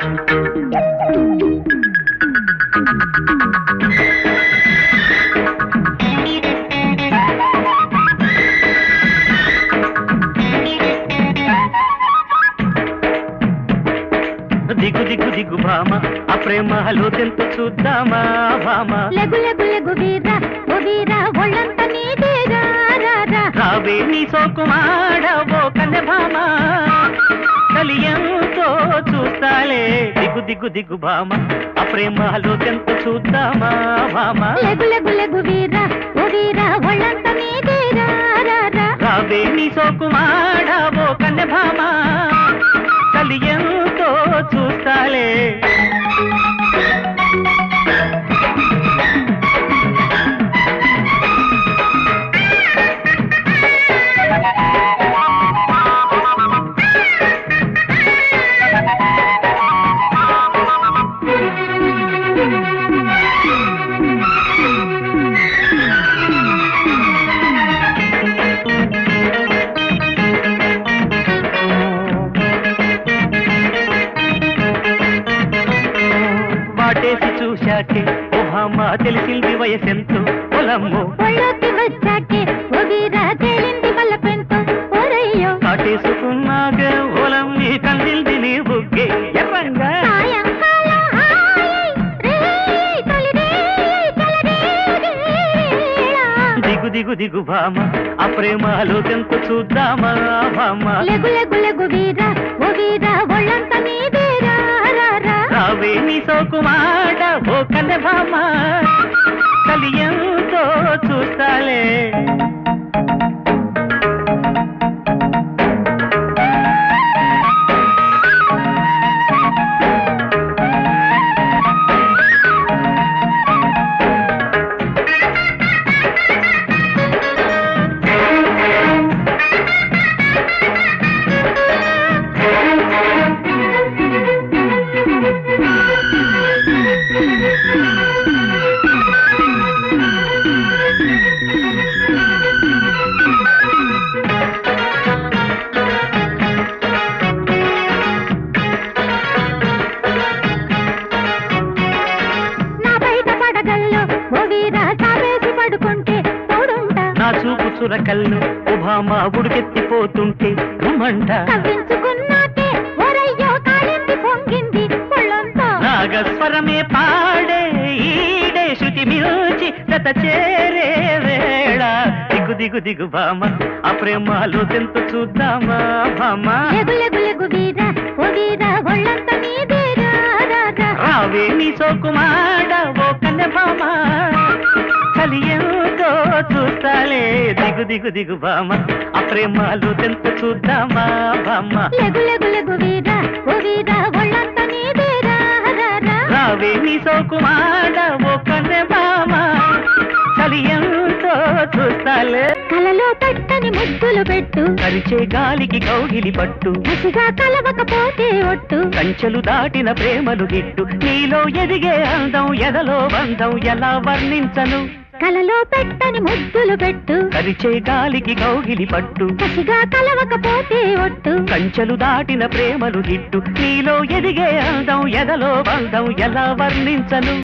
దిగు దిగు దిగు భామ ఆ ప్రేమ లోతెంత చూద్దామా భామ లెగు లెగు లెగు వీరా ఓ వీరా ఒళ్ళంత నీదేగా రా రా రావే నీ సోకుమాడ ఓ కన్నె భామ కలియంతో చూస్తాలే దిగు దిగు దిగు భామ ఆ ప్రేమ లోతెంత చూద్దామా భామ లెగు లెగు లెగు వీరా ఓ వీరా ఒళ్ళంత నీదేగా రా రా రావే నీ సోకుమాడ ఓ కన్నె భామ కలియంతో చూస్తాలే వాటేసి చూశాకే ఓ భామ తెలిసింది వయసెంతో పొలమ్మో ఒళ్ళోకి వచ్చాకే ఓ వీరా తేలింది మల్ల పెంతో ఓరయ్యో కాటేసుకున్నాక ఓలం నీ కందిల్ది నీ బుగ్గే ఎర్రంగా సాయంకాలం హాయ్ రేయ్ తొలి రేయ్ చలరేగే వేళ. దిగు దిగు దిగు భామ ఆ ప్రేమలో తెంత చూద్దామా భామ లెగు లెగు లెగు వీరా ఓ వీరా ఒళ్ళంత నీదేరా రా రా రావే నీ సోకుమాడ ఓ కన్నె భామ కలియంతో చూస్తాలే నా బయట పడగల్లో ఓ వీరా చావేసి పడుకుంటే తోడుంటా నా చూపు చురకల్లు ఓ భామ ఉడికెత్తిపోతుంటే ఉమ్మంట కవ్వించుకున్నాకే ఒరయ్యో కాలింది పొంగింది ఒళ్ళంతా నాగస్వరమే పాడే ఈడే శృతి మిల్చి జత చేరే వేళ దిగు దిగు దిగు భామ ఆ ప్రేమలో తెంత చూద్దామా భామ లెగు లెగు లెగు వీరా ఓ వీరా ఒళ్ళంత నీదేరా రా రా రావే నీ సోకుమాడ ఓ కన్నె భామ కలియంతో చూస్తాలే దిగు దిగు దిగు భామ ఆ ప్రేమలో తెంత చూద్దామా భామ లెగు లెగు లెగు వీరా ఓ వీరా ఒళ్ళంత నీదేరా రా రా రావే నీ సోకుమాడ ఓ కన్నె భామ కలియంతో చూస్తాలే కలలో పెట్టని ముద్దులు పెట్టు కరిచే గాలికి కౌగిలి పట్టు కసిగా కలవకపోతే ఒట్టు కంచెలు దాటిన ప్రేమలు గిట్టు నీలో ఎదిగే అందం ఎదలో బంధం ఎలా వర్ణించను కలలో పెట్టని ముద్దులు పెట్టు కరిచే గాలికి కౌగిలి పట్టు కసిగా కలవకపోతే ఒట్టు కంచెలు దాటిన ప్రేమలు గిట్టు నీలో ఎదిగే అందం ఎదలో బంధం ఎలా వర్ణించను